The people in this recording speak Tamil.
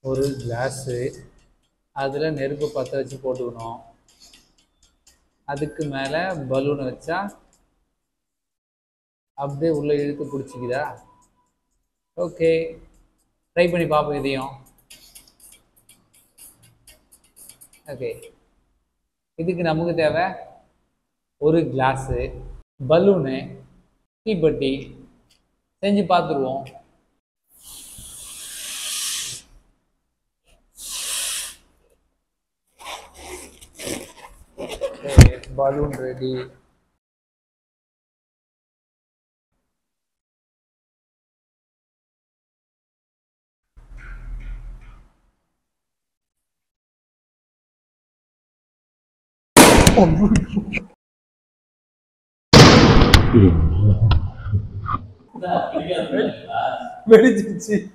ஒரு கிளாஸு அதில் நெருப்பு பற்ற வச்சு போட்டுக்கணும் அதுக்கு மேலே பலூனை வச்சா அப்படியே உள்ளே இழுத்து பிடிச்சிக்குதா ஓகே ட்ரை பண்ணி பார்ப்போம் இதையும் ஓகே இதுக்கு நமக்கு தேவை ஒரு கிளாஸு பலூனு தீப்பெட்டி செஞ்சு பார்த்துருவோம் பலூன் ரெடி வெடிச்சிருச்சு